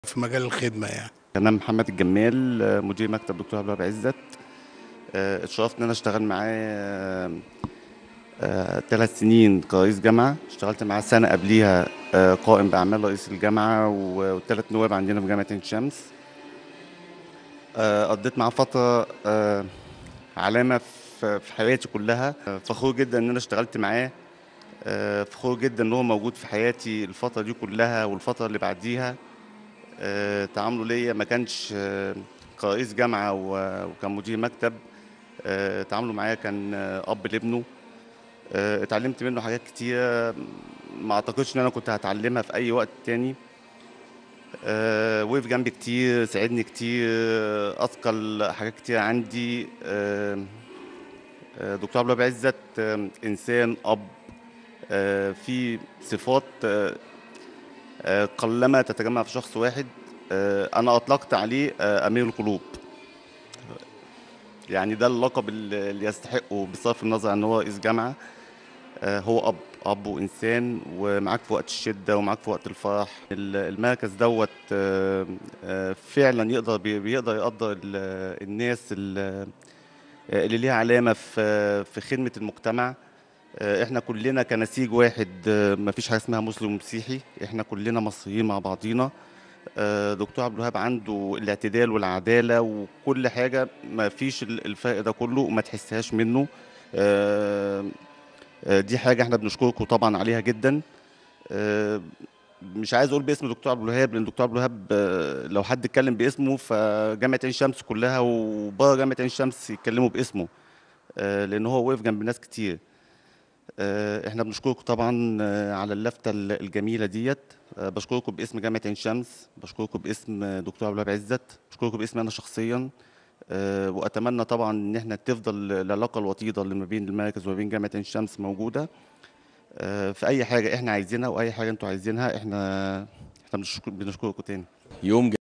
في مجال الخدمه يعني انا محمد الجمال آه، مدير مكتب دكتور عبد الوهاب عزت آه، اتشرفت ان انا اشتغل معاه ثلاث سنين كرئيس جامعه اشتغلت معاه سنه قبليها آه، قائم باعمال رئيس الجامعه و- والثلاث نواب عندنا في جامعه عين شمس آه، قضيت معاه فتره آه، علامه في في حياتي كلها آه، فخور جدا ان انا اشتغلت معاه آه، فخور جدا ان هو موجود في حياتي الفتره دي كلها والفتره اللي بعديها آه، تعامله ليا ما كانش آه، كرئيس جامعة و- وكمدير مكتب آه، تعامله معايا كان آه، أب لابنه آه، اتعلمت منه حاجات كتيرة ما أعتقدش إن أنا كنت هتعلمها في أي وقت تاني آه، وقف جنبي كتير ساعدني كتير آه، أثقل حاجات كتير عندي آه، آه، دكتور عبد الوهاب عزت آه، إنسان أب آه، في صفات آه، آه، قلما تتجمع في شخص واحد آه، انا اطلقت عليه آه، امير القلوب يعني ده اللقب اللي اللي يستحقه بصرف النظر عن هو رئيس جامعه آه، هو اب اب وانسان ومعاك في وقت الشده ومعاك في وقت الفرح ال- المركز دوت آه، آه، فعلا يقدر بي- بيقدر يقدر ال- الناس ال- اللي ليها علامه في في خدمه المجتمع آه، احنا كلنا كنسيج واحد آه، مفيش حاجه اسمها مسلم ومسيحي احنا كلنا مصريين مع بعضينا آه، دكتور عبد الوهاب عنده الاعتدال والعداله وكل حاجه ما فيش ال- الفرق ده كله وما تحسهاش منه آه، آه، دي حاجه احنا بنشكركم طبعا عليها جدا آه، مش عايز اقول باسم دكتور عبد الوهاب لان دكتور عبد الوهاب آه، لو حد اتكلم باسمه فجامعه عين شمس كلها وبره جامعه عين شمس يتكلموا باسمه آه، لان هو وقف جنب ناس كتير آه، احنا بنشكركم طبعا آه، على اللفته ال- الجميله ديت آه، بشكركم باسم جامعه عين شمس بشكركم باسم آه، دكتور عبد الوهاب عزت بشكركم باسمي انا شخصيا آه، واتمنى طبعا ان احنا تفضل العلاقه الوطيده اللي ما بين المركز وما بين جامعه عين شمس موجوده آه، في اي حاجه احنا عايزينها واي حاجه انتوا عايزينها احنا احنا بنشكر- بنشكركم تاني يوم